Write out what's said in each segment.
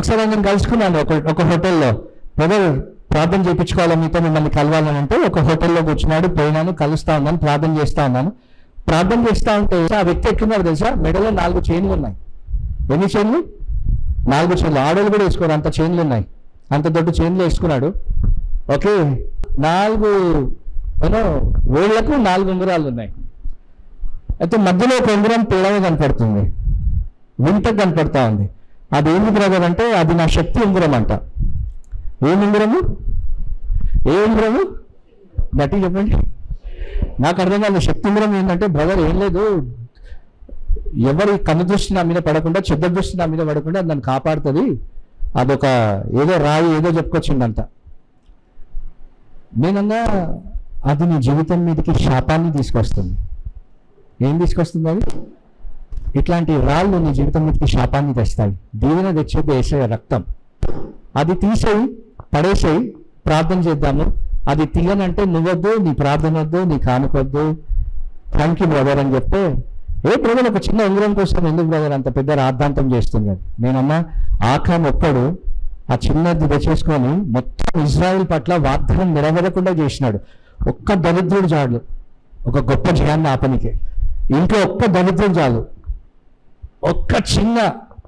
ఒకసారి నేను కలుసుకున్నాను ఒక ఒక హోటల్లో బ్రదర్ ప్రార్థన చేయించుకోవాలి మీతో మిమ్మల్ని కలవాలని అంటే ఒక హోటల్లో కూర్చున్నాడు పోయినాను కలుస్తా ఉన్నాను ప్రార్థన చేస్తా ఉన్నాను ప్రార్థన చేస్తా ఉంటే ఆ వ్యక్తి ఎట్లున్నాడు తెలుసా మెడలో నాలుగు చైన్లు ఉన్నాయి ఎన్ని చైన్లు నాలుగు చైన్లు ఆడోళ్ళు కూడా వేసుకోరు అంత చైన్లు ఉన్నాయి అంత దొడ్డు చైన్లు వేసుకున్నాడు ఓకే నాలుగు ఏమో వేళ్లకు నాలుగు ఉంగరాలు ఉన్నాయి అయితే మధ్యలో ఒక ఉంగరం తేడాగా కనపడుతుంది వింతకు కనపడతా ఉంది అది ఏంది బ్రదర్ అంటే అది నా శక్తి ఉంగరం అంట ఏం ఉంగరము ఏ ఉంగరము గట్టి చెప్పండి నాకు అర్థం కాదు శక్తి ఉంగరం ఏంటంటే బ్రదర్ ఏం లేదు ఎవరి కన్ను దృష్టి నా మీద పడకుండా చెడ్డ దృష్టి నా మీద పడకుండా అది నన్ను కాపాడుతుంది అదొక ఏదో రాయి ఏదో చెప్పుకొచ్చిందంట నేనన్నా అది నీ జీవితం మీదకి శాపాన్ని తీసుకొస్తుంది ఏం తీసుకొస్తుంది అది ఇట్లాంటి రాళ్ళు నీ జీవితం మీదకి శాపాన్ని తెస్తాయి దీవెన తెచ్చేది వేసే రక్తం అది తీసేయి పడేసేయి ప్రార్థన చేద్దాము అది తీయనంటే నువ్వొద్దు నీ ప్రార్థన వద్దు నీ కానుకొద్దు థ్యాంక్ యూ బ్రదర్ అని చెప్తే ఏ బ్రదర్ ఒక చిన్న ఉంగరం కోసం ఎందుకు బ్రదర్ అంత పెద్ద రాద్ధాంతం చేస్తున్నది నేనన్నా ఆఖాన్ ఒక్కడు ఆ చిన్నది తెచ్చేసుకొని మొత్తం ఇజ్రాయెల్ పట్ల వాగ్దానం నెరవేరకుండా చేసినాడు ఒక్క దరిద్రుడు చాలు ఒక గొప్ప జయాన్ని ఆపనికే ఇంట్లో ఒక్క దరిద్రుడు చాలు ఒక్క చిన్న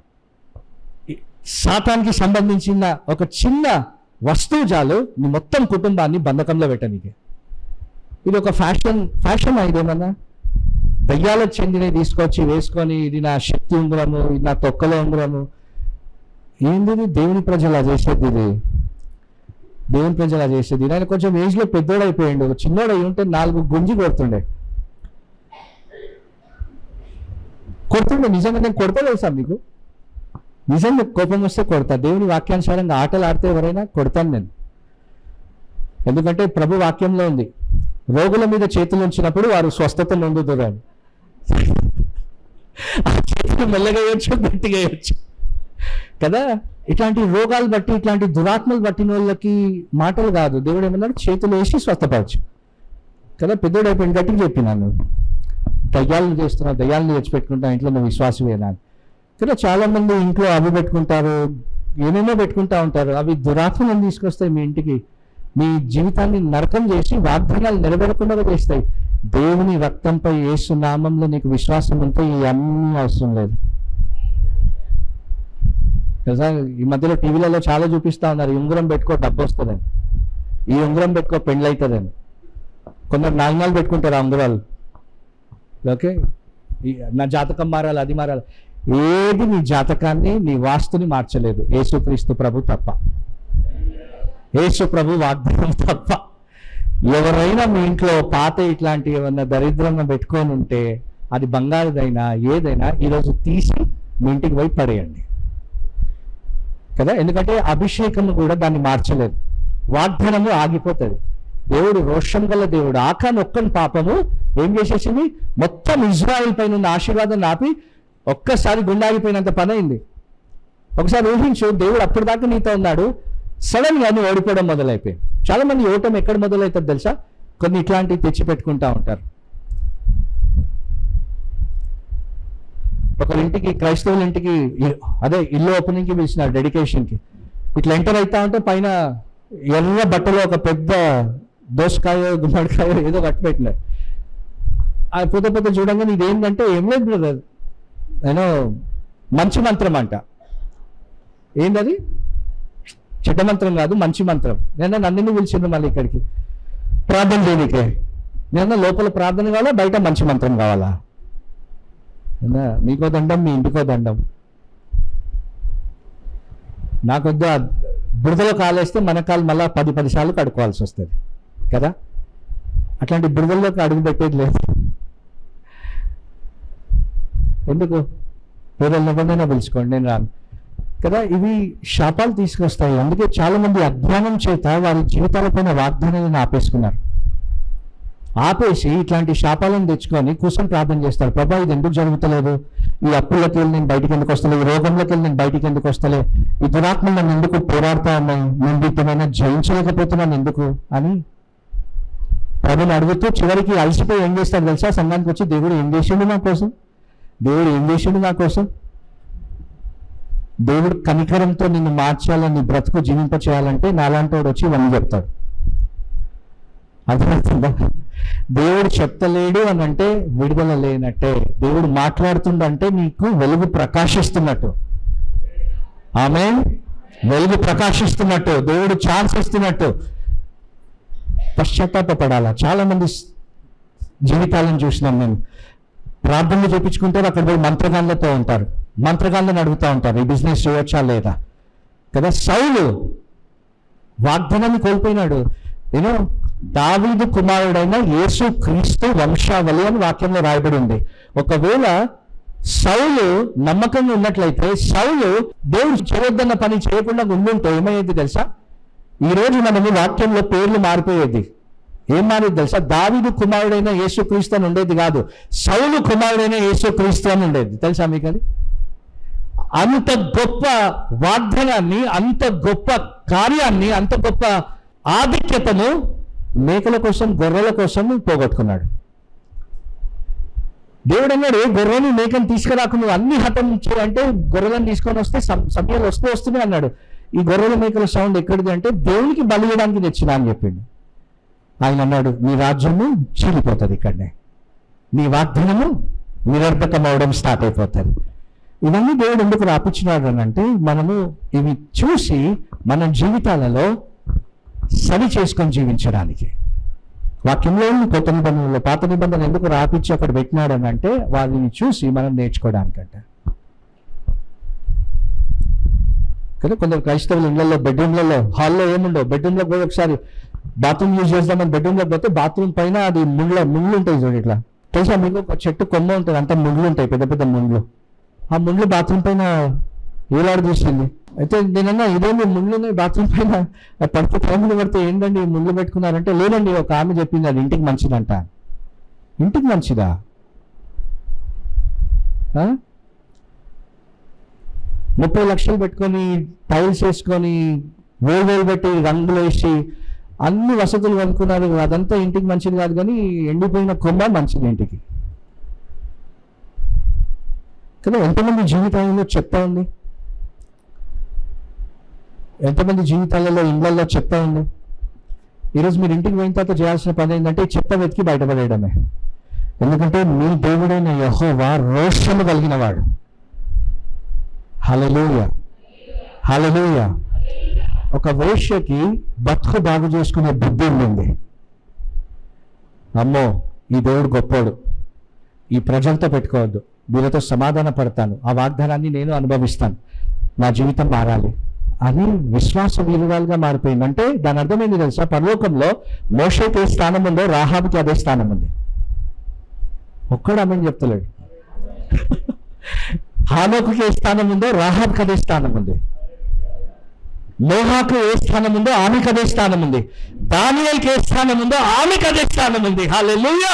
శాతానికి సంబంధించిన ఒక చిన్న వస్తువు చాలు నీ మొత్తం కుటుంబాన్ని బంధకంలో పెట్టనీకి ఇది ఒక ఫ్యాషన్ ఫ్యాషన్ ఇదేమన్నా దయ్యాలకు చెందినవి తీసుకొచ్చి వేసుకొని ఇది నా శక్తి ఉంగరము ఇది నా తొక్కలో ఉంగరము ఏంది ఇది? దేవుని ప్రజలా చేసేది ఇది దేవుని ప్రజలా చేసేది ఆయన కొంచెం ఏజ్ లో పెద్దోడు అయిపోయిండు చిన్నోడు అయి ఉంటే నాలుగు గుంజి కొడుతుండే కొడుతుండే నిజంగా నేను కొడతా తెలుసా మీకు నిజంగా కోపం వస్తే కొడతా దేవుని వాక్యానుసారంగా ఆటలు ఆడితే ఎవరైనా కొడతాను నేను ఎందుకంటే ప్రభు వాక్యంలో ఉంది రోగుల మీద చేతులు ఉంచినప్పుడు వారు స్వస్థత నొందుదురు అని ఆ చేతులు మెల్లగా వేయచ్చు గట్టిగా వేయచ్చు కదా ఇట్లాంటి రోగాలు బట్టి ఇట్లాంటి దురాత్మలు పట్టిన వాళ్ళకి మాటలు కాదు దేవుడు ఏమన్నాడు చేతులు వేసి స్వస్థపరచు కదా పెద్దోడు అయిపోయిన గట్టిగా చెప్పినాను దయ్యాలను చేస్తున్నావు దయ్యాలను తెచ్చిపెట్టుకుంటా ఇంట్లో నువ్వు విశ్వాసమేనా కదా చాలా మంది ఇంట్లో అవి పెట్టుకుంటారు ఏమేమో పెట్టుకుంటా ఉంటారు అవి దురాత్మలను తీసుకొస్తాయి మీ ఇంటికి మీ జీవితాన్ని నరకం చేసి వాగ్దానాలు నెరవేరకుండా చేస్తాయి దేవుని రక్తంపై యేసు నామంలో నీకు విశ్వాసం ఉంటే ఈ అన్ని అవసరం లేదు తెలుసా ఈ మధ్యలో టీవీలలో చాలా చూపిస్తా ఉన్నారు ఈ ఉంగరం పెట్టుకో డబ్బు వస్తుందని ఈ ఉంగరం పెట్టుకో పెళ్ళి అవుతుందని కొందరు నాలుగు పెట్టుకుంటారు ఆ ఉంగరాలు ఓకే ఈ- నా జాతకం మారాలి అది మారాలి ఏది నీ జాతకాన్ని నీ వాస్తుని మార్చలేదు యేసుక్రీస్తు ప్రభు తప్ప యేసు ప్రభు వాగ్దానం తప్ప ఎవరైనా మీ ఇంట్లో పాత ఇట్లాంటి ఏమన్నా దరిద్రంగా పెట్టుకొని ఉంటే అది బంగారుదైనా ఏదైనా ఈరోజు తీసి మీ ఇంటికి పోయి పడేయండి కదా ఎందుకంటే అభిషేకం కూడా దాన్ని మార్చలేదు వాగ్దానము ఆగిపోతుంది దేవుడు రోషం గల దేవుడు ఆకాన్ ఒక్కని పాపము ఏం చేసేసింది మొత్తం ఇజ్రాయిల్ పైన ఉన్న ఆశీర్వాదం ఆపి ఒక్కసారి గుండాగిపోయినంత పని అయింది ఒకసారి ఊహించు దేవుడు అప్పటిదాకా నీతో ఉన్నాడు సడన్ గా నువ్వు ఓడిపోవడం మొదలైపోయింది చాలా మంది ఓటం ఎక్కడ మొదలవుతుంది తెలుసా కొన్ని ఇట్లాంటివి తెచ్చి పెట్టుకుంటా ఉంటారు ఒకరి ఇంటికి క్రైస్తవుల ఇంటికి ఇ- అదే ఇల్లు ఓపెనింగ్ కి పిలిచినారు డెడికేషన్ కి ఇట్లా ఎంటర్ అవుతా ఉంటే పైన ఎర్ర బట్టలో ఒక పెద్ద దోసకాయ గుమ్మడికాయ ఏదో కట్టి పెట్టినారు ఆ పొద్దు పొద్దు చూడంగానే ఇది ఏంటంటే ఏం లేదు బ్రదర్ నేను మంచి మంత్రం అంట ఏంటది చెడ్డ మంత్రం కాదు మంచి మంత్రం నేను నన్ను పిలిచిండ్రు మళ్ళీ ఇక్కడికి ప్రార్థన చేయనికే నేను లోపల ప్రార్థన కావాలా బయట మంచి మంత్రం కావాలా ఏనా? మీకో దండం మీ ఇంటికో దండం నాకొద్దు ఆ బురదలో కాలేస్తే మన కాలు మళ్ళా పది పది సార్లు కడుక్కోవాల్సి వస్తుంది కదా అట్లాంటి బురదల్లోకి అడుగు పెట్టేది లేదు ఎందుకు వేరే ఎవరినైనా పిలుచుకోండి నేను రాను కదా ఇవి శాపాలు తీసుకొస్తాయి అందుకే చాలా మంది అజ్ఞానం చేత వారి జీవితాలపైన వాగ్దానాలను ఆపేసుకున్నారు ఆపేసి ఇట్లాంటి శాపాలను తెచ్చుకొని కూర్చొని ప్రార్థన చేస్తారు ప్రభా ఇది ఎందుకు జరుగుతలేదు ఈ అప్పులకి వెళ్ళి నేను బయటికి ఎందుకు వస్తలే ఈ రోగంలోకి వెళ్ళి నేను బయటికి ఎందుకు వస్తలే ఈ దురాత్మలు నన్ను ఎందుకు పోరాడుతా ఉన్నాయి నేను వీటినైనా జయించలేకపోతున్నాను ఎందుకు అని ప్రభుని అడుగుతూ చివరికి అలసిపోయి ఏం చేస్తాడు తెలుసా సంఘానికి వచ్చి దేవుడు ఏం చేసిండు నా కోసం దేవుడు ఏం చేసిండు నా కోసం దేవుడు కనికరంతో నిన్ను మార్చాలని బ్రతుకు జీవింప చేయాలంటే నాలాంటి వాడు వచ్చి ఇవన్నీ చెప్తాడు అర్థమవుతుందా దేవుడు చెప్తలేడు అని అంటే విడుదల లేనట్టే దేవుడు మాట్లాడుతుండంటే నీకు వెలుగు ప్రకాశిస్తున్నట్టు ఆమె వెలుగు ప్రకాశిస్తున్నట్టు దేవుడు ఛాన్స్ ఇస్తున్నట్టు పశ్చాత్తాపడాలా చాలా మంది స్- జీవితాలను చూసినాం నేను ప్రార్థనలు చూపించుకుంటారు అక్కడ పోయి మంత్రగాళ్ళతో ఉంటారు మంత్రగాళ్ళని అడుగుతూ ఉంటారు ఈ బిజినెస్ చేయొచ్చా లేదా కదా సౌలు వాగ్దానాన్ని కోల్పోయినాడు నేను దావీదు కుమారుడైన యేసు క్రీస్తు వంశావళి అని వాక్యంలో రాయబడి ఉంది ఒకవేళ సౌలు నమ్మకంగా ఉన్నట్లయితే సౌలు దేవుడు చేయొద్దన్న పని చేయకుండా ఉండుంటే ఏమయ్యేది తెలుసా ఈ రోజు మనము వాక్యంలో పేర్లు మారిపోయేది ఏం మారేది తెలుసా దావీదు కుమారుడైన యేసు క్రీస్తు అని ఉండేది కాదు సౌలు కుమారుడైన యేసు క్రీస్తు అని ఉండేది తెలుసా మీకు అది అంత గొప్ప వాగ్దానాన్ని అంత గొప్ప కార్యాన్ని అంత గొప్ప ఆధిక్యతను మేకల కోసం గొర్రెల కోసం పోగొట్టుకున్నాడు దేవుడు అన్నాడు గొర్రెని మేకను తీసుకురాకు నువ్వు అన్ని హతం చేయంటే గొర్రెలను తీసుకొని వస్తే సమ- సమయాలు వస్తూ వస్తూనే అన్నాడు ఈ గొర్రెల మేకల సౌండ్ ఎక్కడిది అంటే దేవునికి బలి ఇవ్వడానికి తెచ్చినా అని చెప్పిండు ఆయన అన్నాడు నీ రాజ్యము చీలిపోతుంది ఇక్కడనే నీ వాగ్దానము నిరర్ధకం అవడం స్టార్ట్ అయిపోతుంది ఇవన్నీ దేవుడు ఎందుకు రాపించినాడు అని అంటే మనము ఇవి చూసి మన జీవితాలలో సరి చేసుకొని జీవించడానికి వాక్యంలో ఉంది కొత్త నిబంధనలో పాత నిబంధన ఎందుకు రాపించి అక్కడ పెట్టినాడు అని అంటే వారిని చూసి మనం నేర్చుకోవడానికంట కదా కొందరు క్రైస్తవులు ఇళ్లలో బెడ్రూమ్లలో హాల్లో ఏముండవు బెడ్రూమ్లో పోయి ఒకసారి బాత్రూమ్ యూజ్ చేద్దామని బెడ్రూమ్లో పోతే బాత్రూమ్ పైన అది ముళ్ళ ముళ్ళు ఉంటాయి చూడు ఇట్లా తెలుసా మీకు ఒక చెట్టు కొమ్మ ఉంటుంది అంత ముళ్ళు ఉంటాయి పెద్ద పెద్ద ముళ్ళు ఆ ముళ్ళు బాత్రూమ్ పైన ఏలాడు చూసింది అయితే నేనన్నా ఇదేంటి ముళ్ళు ఉన్నాయి బాత్రూమ్ పైన అది పడితే టైంలు పడితే ఏంటండి ఈ ముళ్ళు పెట్టుకున్నారంటే లేదండి ఒక ఆమె చెప్పింది అది ఇంటికి మంచిదంట ఇంటికి మంచిదా ఆ? ముప్పై లక్షలు పెట్టుకొని టైల్స్ వేసుకొని వేలు వేలు పెట్టి రంగులు వేసి అన్ని వసతులు కొనుక్కున్నారు అదంతా ఇంటికి మంచిది కాదు కానీ ఎండిపోయిన కొమ్మ మంచిది ఇంటికి కదా ఎంతమంది జీవితాలలో చెత్త ఉంది ఎంతమంది జీవితాలలో ఇండ్లలో చెత్త ఉంది ఈరోజు మీరు ఇంటికి పోయిన తర్వాత చేయాల్సిన పని ఏంటంటే ఈ చెత్త వెతికి బయటపడేయడమే ఎందుకంటే మీ దేవుడైన యెహోవా రోషము కలిగిన వాడు హలలుయ హలలుయ ఒక వేష్యకి బతుకు బాగు చేసుకునే బుద్ధి ఉండింది అమ్మో ఈ దేవుడు గొప్పోడు ఈ ప్రజలతో పెట్టుకోవద్దు వీళ్ళతో సమాధాన పడతాను ఆ వాగ్దానాన్ని నేను అనుభవిస్తాను నా జీవితం మారాలి అని విశ్వాస వీరురాలుగా మారిపోయింది అంటే దాని అర్థం ఏంటి తెలుసా పరలోకంలో మోషకి ఏ స్థానం ఉందో రాహాబుకి అదే స్థానం ఉంది ఒక్కడు ఆమె చెప్తలేడు హానోకుకి ఏ స్థానం ఉందో రాహాబ్కి అదే స్థానం ఉంది నోహాకు ఏ స్థానం ఉందో ఆమెకు అదే స్థానం ఉంది దానియల్కి ఏ స్థానం ఉందో ఆమెకు అదే స్థానం ఉంది హాలెలూయా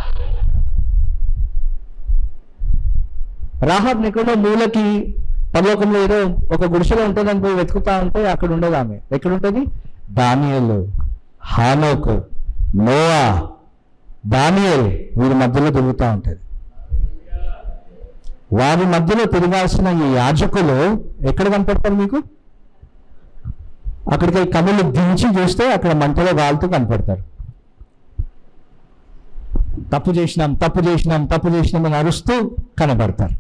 రాహాబ్ ఎక్కడో మూలకి పరలోకంలో ఏదో ఒక గుడిసెలో ఉంటుందని పోయి వెతుకుతా ఉంటే అక్కడ ఉండదు ఆమె ఎక్కడ ఉంటుంది దానియలు హానోకు నోవా దానియల్ వీరి మధ్యలో తిరుగుతూ ఉంటుంది వారి మధ్యలో తిరగాల్సిన ఈ యాజకులు ఎక్కడ కనపడతారు మీకు అక్కడికి కనులు దించి చూస్తే అక్కడ మంటలో వాళ్తూ కనపడతారు తప్పు చేసినాం తప్పు చేసినాం తప్పు చేసినాం అని అరుస్తూ కనబడతారు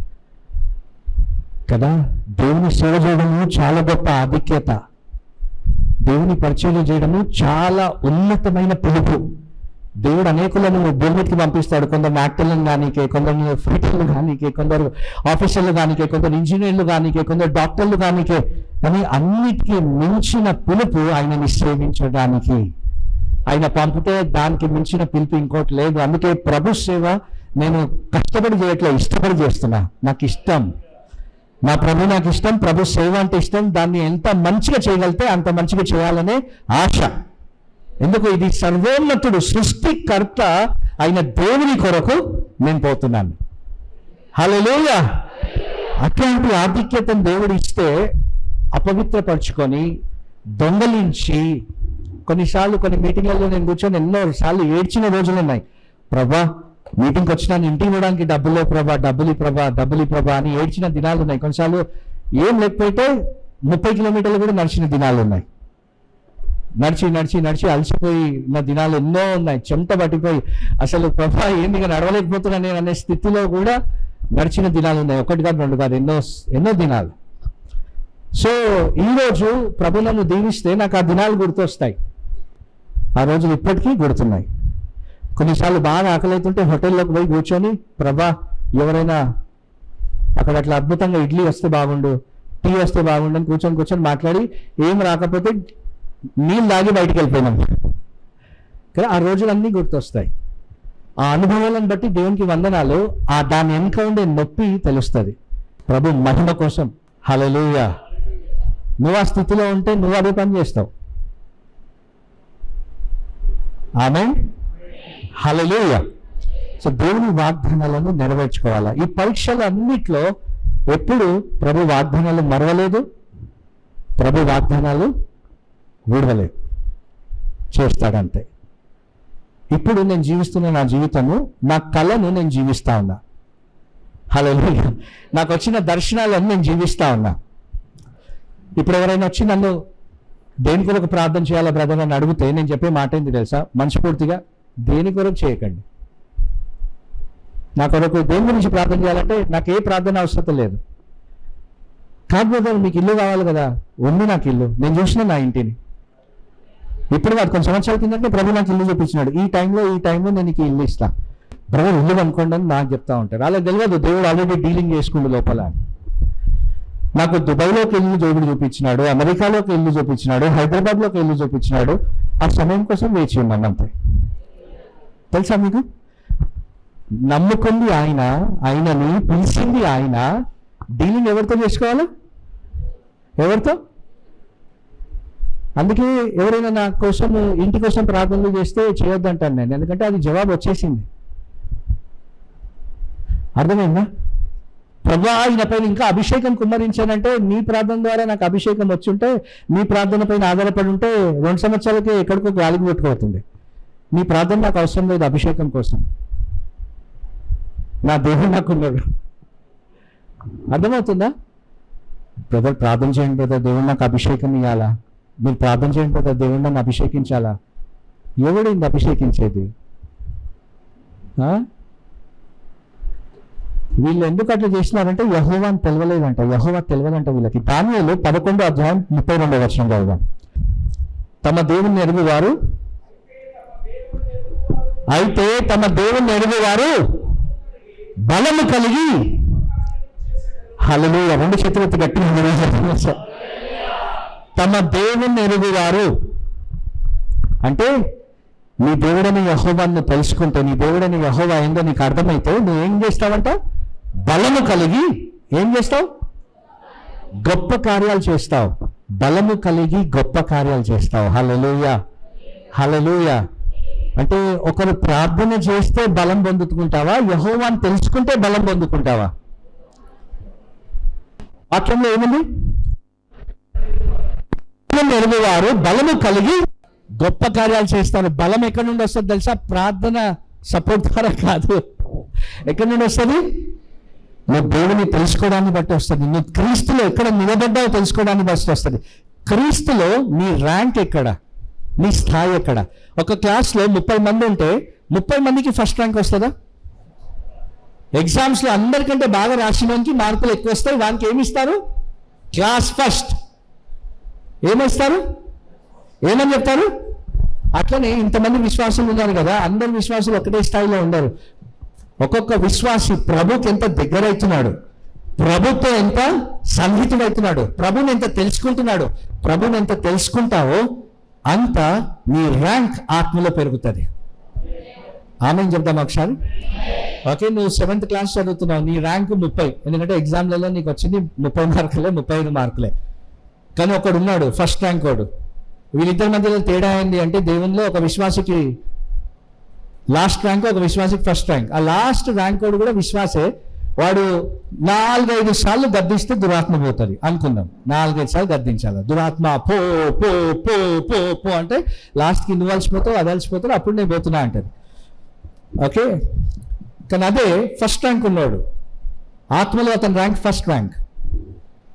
కదా దేవుని సేవ చేయడము చాలా గొప్ప ఆధిక్యత దేవుని పరిచయం చేయడము చాలా ఉన్నతమైన పిలుపు దేవుడు అనేకులను భూమి మీదకి పంపిస్తాడు కొందరు యాక్టర్లను కానీకే కొందరు ఫ్రీటర్లు కానీకే కొందరు ఆఫీసర్లు కానీకే కొందరు ఇంజనీర్లు కానీకే కొందరు డాక్టర్లు కానీకే కానీ అన్నిటికీ మించిన పిలుపు ఆయనని సేవించడానికి ఆయన పంపితే దానికి మించిన పిలుపు ఇంకోటి లేదు అందుకే ప్రభు సేవ నేను కష్టపడి చేయట్లే ఇష్టపడి చేస్తున్నా నాకు ఇష్టం నా ప్రభు నాకు ఇష్టం ప్రభు సేవ అంటే ఇష్టం దాన్ని ఎంత మంచిగా చేయగలితే అంత మంచిగా చేయాలనే ఆశ ఎందుకు ఇది సర్వోన్నతుడు సృష్టికర్త అయిన దేవుని కొరకు నేను పోతున్నాను హలోయ అట్లాంటి ఆధిక్యతను దేవుడు ఇస్తే అపవిత్రపరుచుకొని దొంగలించి కొన్నిసార్లు కొన్ని మీటింగ్లలో నేను కూర్చొని ఎన్నో సార్లు ఏడ్చిన రోజులు ఉన్నాయి ప్రభా మీటింగ్కి వచ్చినాను ఇంటికి పోవడానికి డబ్బులు ప్రభా డబ్బులు ప్రభా డబ్బులు ప్రభా అని ఏడ్చిన దినాలు ఉన్నాయి కొన్నిసార్లు ఏం లేకపోతే ముప్పై కిలోమీటర్లు కూడా నడిచిన దినాలు ఉన్నాయి నడిచి నడిచి నడిచి అలసిపోయి నా దినాలు ఎన్నో ఉన్నాయి చెమట పట్టిపోయి అసలు ప్రభా ఏంది ఇక నడవలేకపోతున్నా నేను అనే స్థితిలో కూడా నడిచిన దినాలు ఉన్నాయి ఒకటి కాదు రెండు కాదు ఎన్నో ఎన్నో దినాలు సో ఈరోజు ప్రభు నన్ను దీవిస్తే నాకు ఆ దినాలు గుర్తొస్తాయి ఆ రోజులు ఇప్పటికీ గుర్తున్నాయి కొన్నిసార్లు బాగా ఆకలి హోటల్లోకి పోయి కూర్చొని ప్రభా ఎవరైనా అక్కడ అట్లా అద్భుతంగా ఇడ్లీ వస్తే బాగుండు టీ వస్తే బాగుండు అని కూర్చొని కూర్చొని మాట్లాడి ఏం రాకపోతే నీళ్ళు తాగి బయటికి వెళ్ళిపోయినాం కానీ ఆ రోజులన్నీ గుర్తొస్తాయి ఆ అనుభవాలను బట్టి దేవునికి వందనాలు ఆ దాని వెనుక ఉండే నొప్పి తెలుస్తుంది ప్రభు మహిమ కోసం హలలుయ నువ్వు ఆ స్థితిలో ఉంటే నువ్వు అదే పని చేస్తావు ఆమె హలలుయ సో దేవుని వాగ్దానాలను నెరవేర్చుకోవాలా ఈ పరీక్షలు అన్నిట్లో ఎప్పుడు ప్రభు వాగ్దానాలు మరవలేదు ప్రభు వాగ్దానాలు విడవలేదు చేస్తాడంతే ఇప్పుడు నేను జీవిస్తున్న నా జీవితము నా కళను నేను జీవిస్తా ఉన్నా హలో నాకు వచ్చిన దర్శనాలను నేను జీవిస్తా ఉన్నా ఇప్పుడు ఎవరైనా వచ్చి నన్ను దేని కొరకు ప్రార్థన చేయాలా బ్రదర్ అని అడిగితే నేను చెప్పే మాట ఏంటి తెలుసా మనస్ఫూర్తిగా దేని కొరకు చేయకండి నా కొరకు దేని గురించి ప్రార్థన చేయాలంటే నాకు ఏ ప్రార్థన అవసరం లేదు కాదు బ్రదర్ మీకు ఇల్లు కావాలి కదా ఉంది నాకు ఇల్లు నేను చూసిన నా ఇంటిని ఇప్పుడు కాదు కొన్ని సంవత్సరాల కిందటే ప్రభు నాకు ఇల్లు చూపించినాడు ఈ టైంలో ఈ టైంలో నేను నీకు ఇల్లు ఇస్తా బ్రదర్ ఇల్లు అనుకోండి అని నాకు చెప్తా ఉంటారు అలా తెలియదు దేవుడు ఆల్రెడీ డీలింగ్ చేసుకుండు లోపల నాకు దుబాయ్లోకి ఇల్లు దేవుడు చూపించినాడు అమెరికాలోకి ఇల్లు చూపించినాడు హైదరాబాద్లోకి ఇల్లు చూపించినాడు ఆ సమయం కోసం వేచి ఉన్నాను అంతే తెలుసా మీకు నమ్ముకుంది ఆయన ఆయనని పిలిచింది ఆయన డీలింగ్ ఎవరితో చేసుకోవాలి ఎవరితో అందుకే ఎవరైనా నా కోసం ఇంటి కోసం ప్రార్థనలు చేస్తే చేయొద్దంటాను నేను ఎందుకంటే అది జవాబు వచ్చేసింది అర్థమైందా ప్రభా ఆయన పైన ఇంకా అభిషేకం కుమ్మరించానంటే నీ ప్రార్థన ద్వారా నాకు అభిషేకం వచ్చుంటే నీ ప్రార్థన పైన ఆధారపడి ఉంటే రెండు సంవత్సరాలకి ఎక్కడికో గాలికి కొట్టుకోతుంది నీ ప్రార్థన నాకు అవసరం లేదు అభిషేకం కోసం నా దేవుడు నాకున్నాడు అర్థమవుతుందా బ్రదర్ ప్రార్థన చేయండి బ్రదర్ దేవుడు నాకు అభిషేకం ఇవ్వాలా మీరు ప్రార్థన చేయండి బ్రదర్ దేవుడు నన్ను అభిషేకించాలా ఎవడింది అభిషేకించేది ఆ? వీళ్ళు ఎందుకు అట్లా చేసినారంటే యహోవా అని తెలవలేదంట యహోవా తెలియదంట వీళ్ళకి దానిలో పదకొండో అధ్యాయం ముప్పై రెండో వర్షం చదువుదాం తమ దేవుని ఎరుగు వారు అయితే తమ దేవుని ఎరుగు వారు బలము కలిగి హలలు రెండు చేతులెత్తి గట్టి తమ దేవుని ఎరుగువారు అంటే నీ దేవుడని యహోవాన్ని తెలుసుకుంటే నీ దేవుడని యహోవా ఏందో నీకు అర్థమైతే నువ్వు ఏం చేస్తావంట బలము కలిగి ఏం చేస్తావు గొప్ప కార్యాలు చేస్తావు బలము కలిగి గొప్ప కార్యాలు చేస్తావు హలలుయ హలలుయ అంటే ఒకరు ప్రార్థన చేస్తే బలం పొందుకుంటావా యహోవాని తెలుసుకుంటే బలం పొందుకుంటావా వాక్యంలో ఏముంది ఎరుగువారు బలము కలిగి గొప్ప కార్యాలు చేస్తారు బలం ఎక్కడి నుండి వస్తుంది తెలుసా ప్రార్థన సపోర్ట్ ద్వారా కాదు ఎక్కడి నుండి వస్తుంది నువ్వు దేవుని తెలుసుకోవడాన్ని బట్టి వస్తుంది నువ్వు క్రీస్తులో ఎక్కడ నిలబడ్డావో తెలుసుకోవడాన్ని బట్టి వస్తుంది క్రీస్తులో నీ ర్యాంక్ ఎక్కడ నీ స్థాయి ఎక్కడ ఒక క్లాస్లో ముప్పై మంది ఉంటే ముప్పై మందికి ఫస్ట్ ర్యాంక్ వస్తుందా ఎగ్జామ్స్లో అందరికంటే బాగా రాసినోనికి మార్కులు ఎక్కువ వస్తాయి వానికి ఏమి ఇస్తారు క్లాస్ ఫస్ట్ ఏమిస్తారు ఏమని చెప్తారు అట్లనే ఇంతమంది విశ్వాసులు ఉన్నారు కదా అందరు విశ్వాసులు ఒకటే స్థాయిలో ఉండరు ఒక్కొక్క విశ్వాసి ప్రభుకి ఎంత దగ్గరైతున్నాడు ప్రభుతో ఎంత సన్నిహితుడవుతున్నాడు ప్రభుని ఎంత తెలుసుకుంటున్నాడు ప్రభుని ఎంత తెలుసుకుంటావో అంత నీ ర్యాంక్ ఆత్మలో పెరుగుతుంది ఆమె చెప్దాం ఒకసారి ఓకే నువ్వు సెవెంత్ క్లాస్ చదువుతున్నావు నీ ర్యాంక్ ముప్పై ఎందుకంటే ఎగ్జామ్లలో నీకు వచ్చింది ముప్పై మార్కులే ముప్పై ఐదు మార్కులే కానీ ఒకడు ఉన్నాడు ఫస్ట్ ర్యాంక్ వాడు వీళ్ళిద్దరి మధ్యలో తేడా ఏంది అంటే దేవునిలో ఒక విశ్వాసకి లాస్ట్ ర్యాంక్ ఒక విశ్వాసకి ఫస్ట్ ర్యాంక్ ఆ లాస్ట్ ర్యాంక్ వాడు కూడా విశ్వాసే వాడు నాలుగైదు సార్లు గద్దిస్తే దురాత్మ పోతుంది అనుకుందాం నాలుగైదు సార్లు గద్దించాలి దురాత్మ పో పో పో పో పో అంటే లాస్ట్కి నువ్వు అలసిపోతావు అది అలసిపోతావు అప్పుడు నేను పోతున్నా అంటది ఓకే కానీ అదే ఫస్ట్ ర్యాంక్ ఉన్నాడు ఆత్మలో అతని ర్యాంక్ ఫస్ట్ ర్యాంక్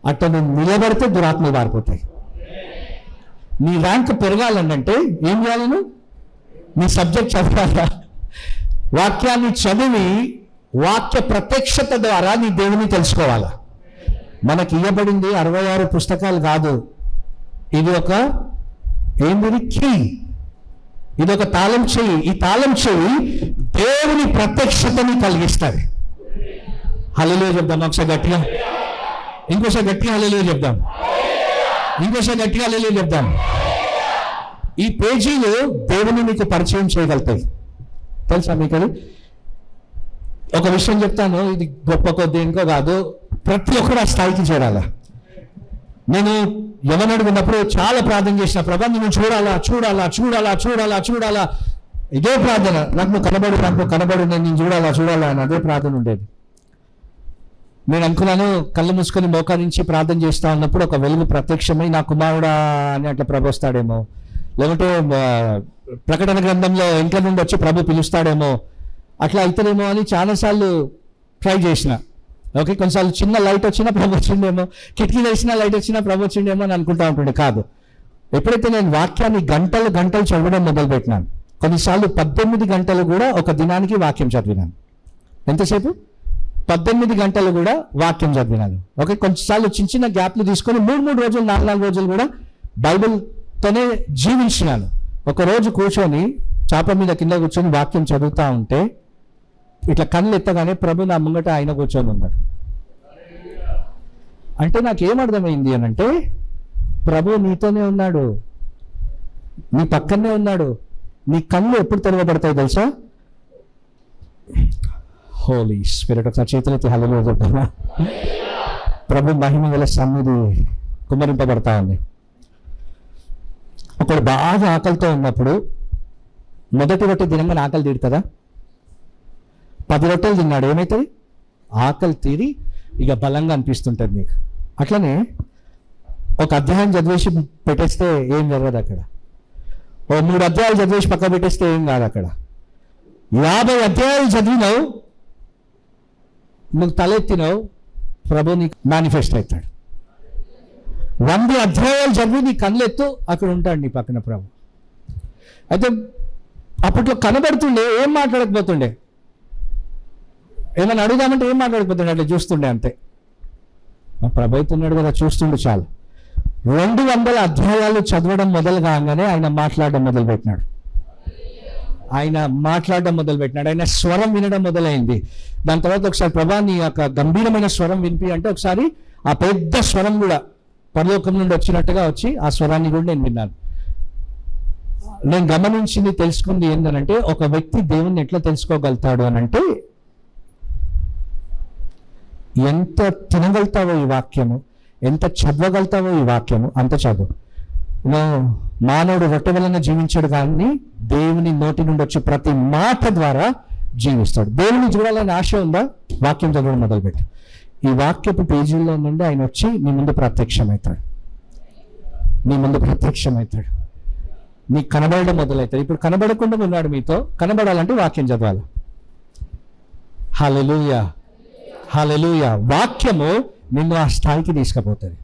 అతను నిలబడితే దురాత్మలు పారిపోతాయి నీ ర్యాంక్ పెరగాలనంటే ఏం చేయాలను నీ సబ్జెక్ట్ చదవాలా వాక్యాన్ని చదివి వాక్య ప్రత్యక్షత ద్వారా నీ దేవుని తెలుసుకోవాలా మనకి ఇవ్వబడింది అరవై ఆరు పుస్తకాలు కాదు ఇది ఒక ఏంది కీ ఇది ఒక తాళం చెయ్యి ఈ తాళం చెయ్యి దేవుని ప్రత్యక్షతని కలిగిస్తుంది హలో చెప్దాం ఒకసారి గట్టిగా ఇంకోసారి గట్టిగా హలో చెప్దాం ఇంకోసారి గట్టిగా హలో చెప్దాం ఈ పేజీలు దేవుని మీకు పరిచయం చేయగలుగుతాయి తెలుసా మీకు అది ఒక విషయం చెప్తాను ఇది గొప్ప దేనికో కాదు ప్రతి ఒక్కరు ఆ స్థాయికి చేరాలా నేను యవనడు ఉన్నప్పుడు చాలా ప్రార్థన చేసిన ప్రభా నేను చూడాలా చూడాలా చూడాలా చూడాలా చూడాలా ఇదే ప్రార్థన నాకు నువ్వు కనబడు నాకు నువ్వు కనబడు నేను నేను చూడాలా చూడాలా అని అదే ప్రార్థన ఉండేది నేను అనుకున్నాను కళ్ళు మూసుకొని మోకారించి ప్రార్థన చేస్తా ఉన్నప్పుడు ఒక వెలుగు ప్రత్యక్షమై నా కుమారుడా అని అట్లా ప్రభు వస్తాడేమో లేకుంటే ఆ, ప్రకటన గ్రంథంలో ఇంట్లో నుండి వచ్చి ప్రభు పిలుస్తాడేమో అట్లా అవుతాడేమో అని చాలాసార్లు ట్రై చేసిన ఓకే కొన్నిసార్లు చిన్న లైట్ వచ్చినా ప్రభు వచ్చిండేమో కిటికీ వేసినా లైట్ వచ్చినా ప్రభు వచ్చిండేమో అని అనుకుంటా ఉంటుండే కాదు ఎప్పుడైతే నేను వాక్యాన్ని గంటలు గంటలు చదవడం మొదలుపెట్టినాను కొన్నిసార్లు పద్దెనిమిది గంటలు కూడా ఒక దినానికి వాక్యం చదివినాను ఎంతసేపు పద్దెనిమిది గంటలు కూడా వాక్యం చదివినాను ఓకే కొంచెంసార్లు చిన్న చిన్న గ్యాప్లు తీసుకొని మూడు మూడు రోజులు నాలుగు నాలుగు రోజులు కూడా బైబిల్తోనే జీవించినాను ఒక రోజు కూర్చొని చాప మీద కింద కూర్చొని వాక్యం చదువుతా ఉంటే ఇట్లా కళ్ళు ఎత్తగానే ప్రభు నా ముంగట ఆయన కూర్చొని ఉన్నాడు అంటే నాకేం అర్థమైంది అని అంటే ప్రభు నీతోనే ఉన్నాడు నీ పక్కనే ఉన్నాడు నీ కళ్ళు ఎప్పుడు తెరవబడతాయి తెలుసా హోలీ స్పిరిట్ ఒకసారి చేతులెత్తి హలలో చెప్తామా ప్రభు మహిమ గల సన్నిధి కుమ్మరింపబడతా ఉంది ఒకడు బాగా ఆకలితో ఉన్నప్పుడు మొదటి రొట్టె తినగానే ఆకలి తీరుతుందా పది రొట్టెలు తిన్నాడు ఏమవుతుంది ఆకలి తీరి ఇక బలంగా అనిపిస్తుంటుంది నీకు అట్లనే ఒక అధ్యాయం చదివేసి పెట్టేస్తే ఏం జరగదు అక్కడ ఓ మూడు అధ్యాయాలు చదివేసి పక్క పెట్టేస్తే ఏం కాదు అక్కడ యాభై అధ్యాయాలు చదివినావు నువ్వు తలెత్తినావు ప్రభు నీకు మేనిఫెస్ట్ అవుతాడు వంద అధ్యాయాలు చదివి నీ కళ్ళెత్తు అక్కడ ఉంటాడు నీ పక్కన ప్రభు అయితే అప్పట్లో కనబడుతుండే ఏం మాట్లాడకపోతుండే ఏమైనా అడుగుదామంటే ఏం మాట్లాడకపోతుండే అట్లా చూస్తుండే అంతే మా ప్రభు అయితే ఉన్నాడు కదా చూస్తుండే చాలు రెండు వందల అధ్యాయాలు చదవడం మొదలు కాగానే ఆయన మాట్లాడడం మొదలు పెట్టినాడు ఆయన మాట్లాడడం మొదలు పెట్టినాడు ఆయన స్వరం వినడం మొదలైంది దాని తర్వాత ఒకసారి ప్రభా నీ యొక్క గంభీరమైన స్వరం వినిపి అంటే ఒకసారి ఆ పెద్ద స్వరం కూడా పరలోకం నుండి వచ్చినట్టుగా వచ్చి ఆ స్వరాన్ని కూడా నేను విన్నాను నేను గమనించింది తెలుసుకుంది ఏంటంటే ఒక వ్యక్తి దేవుణ్ణి ఎట్లా తెలుసుకోగలుగుతాడు అని అంటే ఎంత తినగలుగుతావో ఈ వాక్యము ఎంత చదవగలుగుతావో ఈ వాక్యము అంత చదువు నువ్వు మానవుడు రొట్టె వలన జీవించాడు కానీ దేవుని నోటి నుండి వచ్చే ప్రతి మాట ద్వారా జీవిస్తాడు దేవుని చూడాలని ఆశ ఉందా వాక్యం చదవడం మొదలుపెట్టు ఈ వాక్యపు పేజీల్లో నుండి ఆయన వచ్చి నీ ముందు ప్రత్యక్షమవుతాడు నీ ముందు ప్రత్యక్షమవుతాడు నీకు కనబడడం మొదలవుతాడు ఇప్పుడు కనబడకుండా ఉన్నాడు మీతో కనబడాలంటే వాక్యం చదవాలి హలెలూయా హలెలూయా వాక్యము నిన్ను ఆ స్థాయికి తీసుకుపోతుంది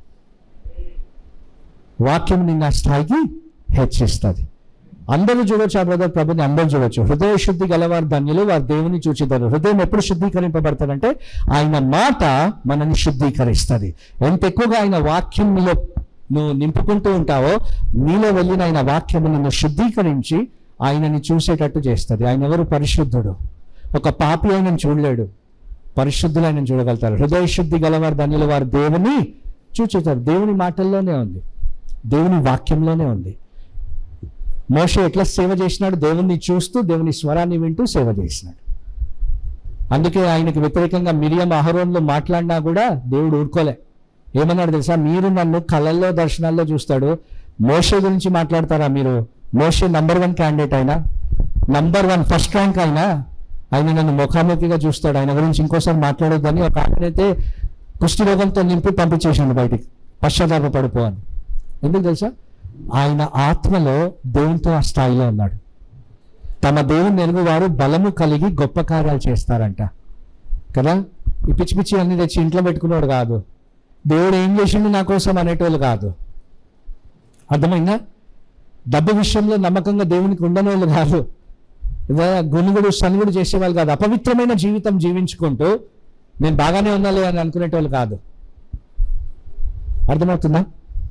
వాక్యం నిన్ను ఆ స్థాయికి హెచ్చిస్తుంది అందరూ చూడొచ్చు ఆ బ్రదర్ ప్రభుని అందరూ చూడొచ్చు హృదయ శుద్ధి గలవారు ధన్యులు వారు దేవుని చూచిదారు హృదయం ఎప్పుడు శుద్ధీకరింపబడతాడంటే ఆయన మాట మనల్ని శుద్ధీకరిస్తుంది ఎంత ఎక్కువగా ఆయన వాక్యం నీలో నువ్వు నింపుకుంటూ ఉంటావో నీలో వెళ్ళిన ఆయన వాక్యము నిన్ను శుద్ధీకరించి ఆయనని చూసేటట్టు చేస్తుంది ఆయన ఎవరు పరిశుద్ధుడు ఒక పాపి ఆయనను చూడలేడు పరిశుద్ధులు ఆయన చూడగలుగుతారు హృదయ శుద్ధి గలవారు ధన్యులు వారు దేవుని చూచుతారు దేవుని మాటల్లోనే ఉంది దేవుని వాక్యంలోనే ఉంది మోషే ఎట్లా సేవ చేసినాడు దేవుణ్ణి చూస్తూ దేవుని స్వరాన్ని వింటూ సేవ చేసినాడు అందుకే ఆయనకి వ్యతిరేకంగా మిరియం అహరోన్లో మాట్లాడినా కూడా దేవుడు ఊరుకోలే ఏమన్నాడు తెలుసా మీరు నన్ను కళల్లో దర్శనాల్లో చూస్తాడు మోషే గురించి మాట్లాడతారా మీరు మోషే నంబర్ వన్ క్యాండిడేట్ అయినా నంబర్ వన్ ఫస్ట్ ర్యాంక్ అయినా ఆయన నన్ను ముఖాముఖిగా చూస్తాడు ఆయన గురించి ఇంకోసారి మాట్లాడొద్దని ఒక ఆయనైతే కుష్టి రోగంతో నింపి పంపించేసాను బయటికి పశ్చాత్తాప పడిపో అని ఎందుకు తెలుసా ఆయన ఆత్మలో దేవునితో ఆ స్థాయిలో ఉన్నాడు తమ దేవుని ఎరుగు వారు బలము కలిగి గొప్ప కార్యాలు చేస్తారంట కదా ఈ పిచ్చి పిచ్చి అన్ని తెచ్చి ఇంట్లో పెట్టుకున్నాడు కాదు దేవుడు ఏం చేసిండు నా కోసం అనేటోళ్ళు కాదు అర్థమైందా డబ్బు విషయంలో నమ్మకంగా దేవునికి ఉండని వాళ్ళు కాదు ఇదే గునుగుడు సనుగుడు చేసేవాళ్ళు కాదు అపవిత్రమైన జీవితం జీవించుకుంటూ నేను బాగానే ఉన్నాను అని అనుకునేటోళ్ళు కాదు అర్థమవుతుందా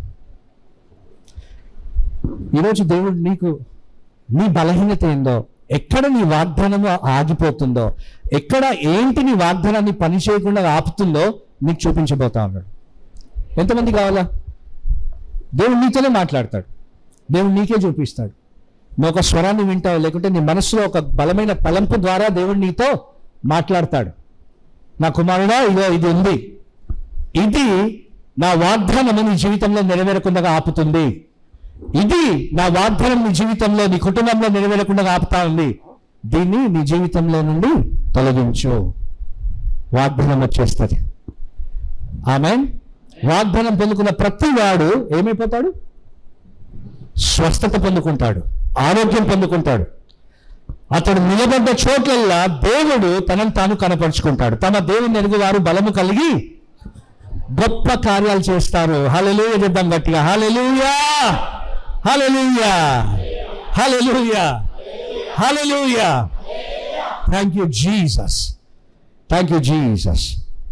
ఈరోజు దేవుడు నీకు నీ బలహీనత ఏందో ఎక్కడ నీ వాగ్దానము ఆగిపోతుందో ఎక్కడ ఏంటి నీ వాగ్దానాన్ని పని చేయకుండా ఆపుతుందో నీకు చూపించబోతా ఉన్నాడు ఎంతమంది కావాలా దేవుడు నీతోనే మాట్లాడతాడు దేవుడు నీకే చూపిస్తాడు నువ్వు ఒక స్వరాన్ని వింటావు లేకుంటే నీ మనసులో ఒక బలమైన తలంపు ద్వారా దేవుడు నీతో మాట్లాడతాడు నా కుమారుడా ఇదో ఇది ఉంది ఇది నా వాగ్దానము నీ జీవితంలో నెరవేరకుండా ఆపుతుంది ఇది నా వాగ్దానం నీ జీవితంలో నీ కుటుంబంలో నెరవేరకుండా ఆపుతా ఉంది దీన్ని నీ జీవితంలో నుండి తొలగించు వాగ్దానం వచ్చేస్తుంది ఆమె వాగ్దానం పొందుకున్న ప్రతి వాడు ఏమైపోతాడు స్వస్థత పొందుకుంటాడు ఆరోగ్యం పొందుకుంటాడు అతడు నిలబడ్డ చోట్లల్లా దేవుడు తనను తాను కనపరుచుకుంటాడు తమ దేవుని ఎరుగు వారు బలము కలిగి గొప్ప కార్యాలు చేస్తారు హలెలూయ చెప్దాం గట్టిగా hallelujah hallelujah hallelujah hallelujah thank you Jesus thank you Jesus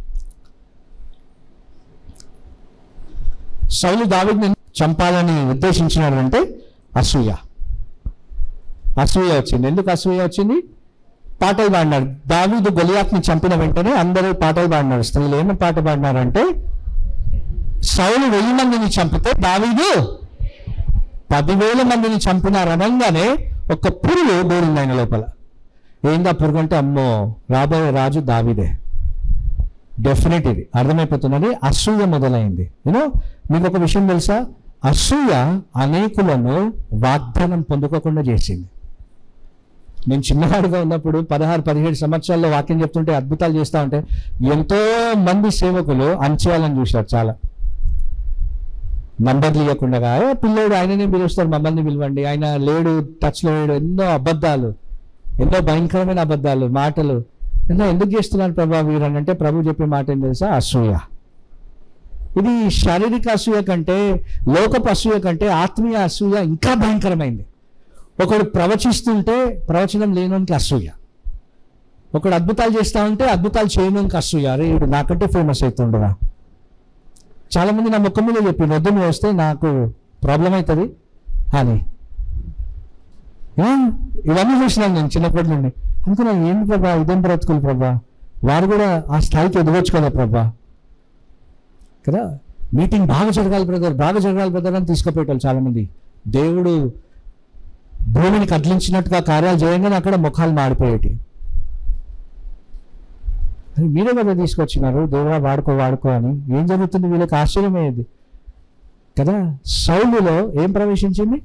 సౌలు దావిని చంపాలని ఉద్దేశించినాడు అంటే అసూయ అసూయ వచ్చింది ఎందుకు అసూయ వచ్చింది పాటలు పాడినాడు దావీదు గొలియాత్ని చంపిన వెంటనే అందరూ పాటలు పాడినారు స్త్రీలు ఏమి పాట పాడినారంటే సౌలు వెయ్యి మందిని చంపితే దావీదు పదివేల మందిని చంపినారు అనగానే ఒక పురుగు దూరింది ఆయన లోపల ఏందా పురుగు అంటే అమ్మో రాబోయే రాజు దావీదే డెఫినెట్ ఇది అర్థమైపోతున్నది అసూయ మొదలైంది యూనో మీకు ఒక విషయం తెలుసా అసూయ అనేకులను వాగ్దానం పొందుకోకుండా చేసింది నేను చిన్నవాడిగా ఉన్నప్పుడు పదహారు పదిహేడు సంవత్సరాల్లో వాక్యం చెప్తుంటే అద్భుతాలు చేస్తా ఉంటే ఎంతో మంది సేవకులు అంచేయాలని చూశారు చాలా నంబర్లు ఇవ్వకుండా "ఏ, పిల్లోడు ఆయననే పిలుస్తారు మమ్మల్ని పిలవండి ఆయన లేడు టచ్లో లేడు ఎన్నో అబద్ధాలు ఎన్నో భయంకరమైన అబద్ధాలు మాటలు ఎన్నో ఎందుకు చేస్తున్నారు ప్రభా వీరని అంటే ప్రభు చెప్పే మాట ఏం తెలుసా అసూయ ఇది శారీరక అసూయ కంటే లోకపు అసూయ కంటే ఆత్మీయ అసూయ ఇంకా భయంకరమైంది ఒకడు ప్రవచిస్తుంటే ప్రవచనం లేనోనికి అసూయ ఒకడు అద్భుతాలు చేస్తా ఉంటే అద్భుతాలు చేయడానికి అసూయ అరే వీడు నాకంటే ఫేమస్ అవుతుండరా చాలా మంది నా ముఖం మీద చెప్పి వద్దు నువ్వు వస్తే నాకు ప్రాబ్లం అవుతుంది అని ఆ, ఇవన్నీ చూసినాను నేను చిన్నప్పటి నుండి అనుకున్నా ఏంటి ప్రభా ఇదేం బ్రతుకులు ప్రభా వారు కూడా ఆ స్థాయికి ఎదగొచ్చు కదా ప్రభా కదా మీటింగ్ బాగా జరగాలి బ్రదర్ బాగా జరగాలి బ్రదర్ అని తీసుకుపోయేటోళ్ళు చాలా మంది దేవుడు భూమిని కదిలించినట్టుగా కార్యాలు చేయగానే అక్కడ ముఖాలు మాడిపోయేటి అది మీరే కదా తీసుకొచ్చినారు దేవుడా వాడుకో వాడుకో అని ఏం జరుగుతుంది వీళ్ళకి ఆశ్చర్యమయ్యేది కదా సౌలులో ఏం ప్రవేశించింది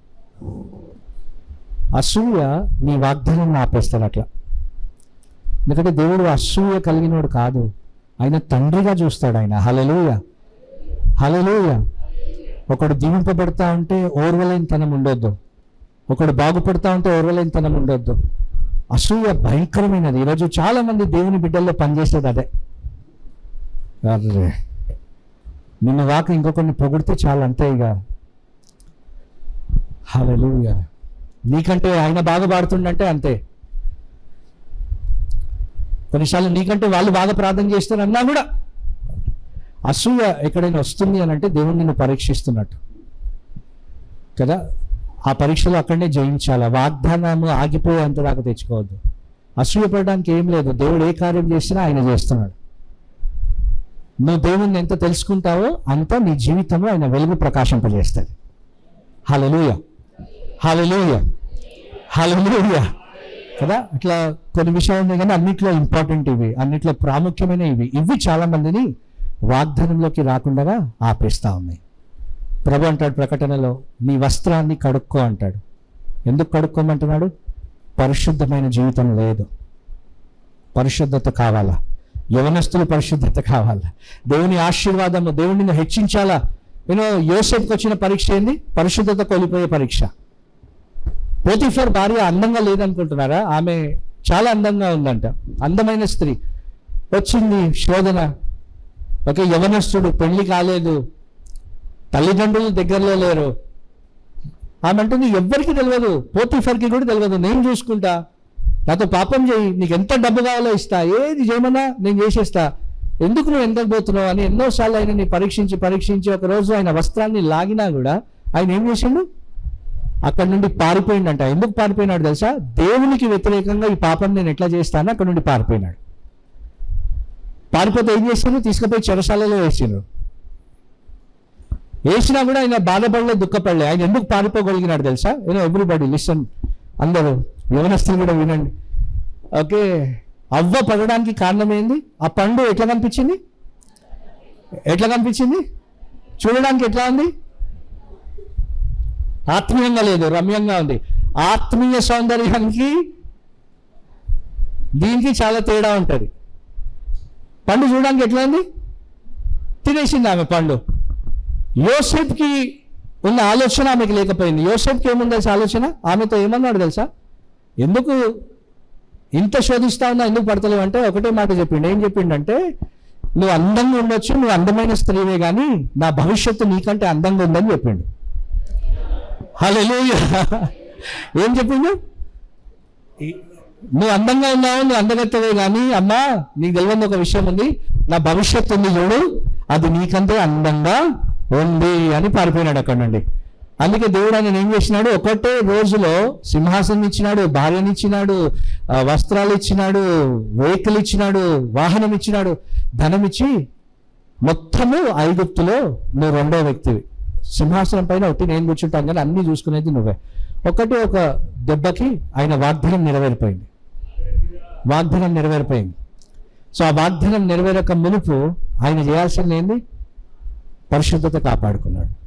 అసూయ నీ వాగ్దానం ఆపేస్తాడు అట్లా ఎందుకంటే దేవుడు అసూయ కలిగినోడు కాదు ఆయన తండ్రిగా చూస్తాడు ఆయన హలలుయ హలలుయ ఒకడు దీవింపబడతా ఉంటే ఓర్వలేనితనం ఉండొద్దు ఒకడు బాగుపడతా ఉంటే ఓర్వలేనితనం ఉండొద్దు అసూయ భయంకరమైనది ఈరోజు చాలా మంది దేవుని బిడ్డల్లో పనిచేసేది అదే అర్రే. నిన్న వాక ఇంకొకరిని పొగిడితే చాలా అంతే ఇక హల్లెలూయ నీకంటే ఆయన బాగా పాడుతుండంటే అంతే కొన్నిసార్లు నీకంటే వాళ్ళు బాగా ప్రార్థన చేస్తారు అన్నా కూడా అసూయ ఎక్కడైనా వస్తుంది అని అంటే దేవుడు నిన్ను పరీక్షిస్తున్నట్టు కదా ఆ పరీక్షలో అక్కడనే జయించాలి వాగ్దానము ఆగిపోయేంత దాకా తెచ్చుకోవద్దు అసూయ పడడానికి ఏం లేదు దేవుడు ఏ కార్యం చేసినా ఆయన చేస్తున్నాడు నువ్వు దేవుణ్ణి ఎంత తెలుసుకుంటావో అంత నీ జీవితంలో ఆయన వెలుగు ప్రకాశింపజేస్తుంది హలలుయ హలలుయ హలలుయ కదా అట్లా కొన్ని విషయాలు ఉన్నాయి కానీ అన్నిట్లో ఇంపార్టెంట్ ఇవి అన్నిట్లో ప్రాముఖ్యమైన ఇవి ఇవి చాలా మందిని వాగ్దానంలోకి రాకుండా ఆపేస్తా ఉన్నాయి ప్రభు అంటాడు ప్రకటనలో నీ వస్త్రాన్ని కడుక్కో అంటాడు ఎందుకు కడుక్కోమంటున్నాడు పరిశుద్ధమైన జీవితం లేదు పరిశుద్ధత కావాలా యవనస్తులు పరిశుద్ధత కావాలా దేవుని ఆశీర్వాదము దేవుడిని హెచ్చించాలా నేను యోసేపుకి వచ్చిన పరీక్ష ఏంది పరిశుద్ధత కోల్పోయే పరీక్ష పోతిఫర్ భార్య అందంగా లేదనుకుంటున్నారా ఆమె చాలా అందంగా ఉందంట అందమైన స్త్రీ వచ్చింది శోధన ఓకే యవనస్తుడు పెళ్లి కాలేదు తల్లిదండ్రులు దగ్గరలో లేరు ఆమె అంటుంది ఎవ్వరికి తెలియదు పోతీఫర్కి కూడా తెలియదు నేను చూసుకుంటా నాతో పాపం చేయి నీకు ఎంత డబ్బు కావాలో ఇస్తా ఏది చేయమన్నా నేను చేసేస్తా ఎందుకు నువ్వు ఎందుకు పోతున్నావు అని ఎన్నోసార్లు ఆయనని పరీక్షించి పరీక్షించి ఒక రోజు ఆయన వస్త్రాన్ని లాగినా కూడా ఆయన ఏం చేసిండు అక్కడ నుండి పారిపోయిండంట ఎందుకు పారిపోయినాడు తెలుసా దేవునికి వ్యతిరేకంగా ఈ పాపం నేను ఎట్లా చేస్తాను అక్కడ నుండి పారిపోయినాడు పారిపోతే ఏం చేసిండ్రు తీసుకుపోయి చెరసాలలో వేసిండ్రు వేసినా కూడా ఆయన బాధపడలే దుఃఖపడలే ఆయన ఎందుకు పారిపోగలిగినాడు తెలుసా యూనో ఎవ్రీబడి లిసన్ అందరూ యవనస్తులు కూడా వినండి ఓకే అవ్వ పడడానికి కారణం ఏంది ఆ పండు ఎట్లా కనిపించింది ఎట్లా కనిపించింది చూడడానికి ఎట్లా ఉంది ఆత్మీయంగా లేదు రమ్యంగా ఉంది ఆత్మీయ సౌందర్యానికి దీనికి చాలా తేడా ఉంటుంది పండు చూడడానికి ఎట్లా ఉంది తినేసింది ఆమె పండు యోసెఫ్కి ఉన్న ఆలోచన ఆమెకి లేకపోయింది యోసెఫ్కి ఏముంది తెలుసా ఆలోచన ఆమెతో ఏమన్నాడు తెలుసా ఎందుకు ఇంత శోధిస్తా ఉన్నా ఎందుకు పడతలేవు అంటే ఒకటే మాట చెప్పిండు ఏం చెప్పిండంటే నువ్వు అందంగా ఉండొచ్చు నువ్వు అందమైన స్త్రీవే కానీ నా భవిష్యత్తు నీకంటే అందంగా ఉందని చెప్పిండు హల్లెలూయా ఏం చెప్పిండు ఈ- నువ్వు అందంగా ఉన్నావు నువ్వు అందగత్తవే కానీ అమ్మా నీకు తెలియని ఒక విషయం ఉంది నా భవిష్యత్తు ఉంది చూడు అది నీకంటే అందంగా ఉంది అని పారిపోయినాడు అక్కడ నుండి అందుకే దేవుడు ఆయన ఏం చేసినాడు ఒకటే రోజులో సింహాసనం ఇచ్చినాడు భార్యని ఇచ్చినాడు ఆ, వస్త్రాలు ఇచ్చినాడు వెహికల్ ఇచ్చినాడు వాహనం ఇచ్చినాడు ధనం ఇచ్చి మొత్తము ఐగుప్తులో నువ్వు రెండో వ్యక్తివి సింహాసనం పైన ఒకటి నేను కూర్చుంటాను కానీ అన్ని చూసుకునేది నువ్వే ఒకటి ఒక దెబ్బకి ఆయన వాగ్దానం నెరవేరిపోయింది వాగ్దానం నెరవేరిపోయింది సో ఆ వాగ్దానం నెరవేరక మునుపు ఆయన చేయాల్సింది ఏంది పరిశుద్ధత కాపాడుకున్నాడు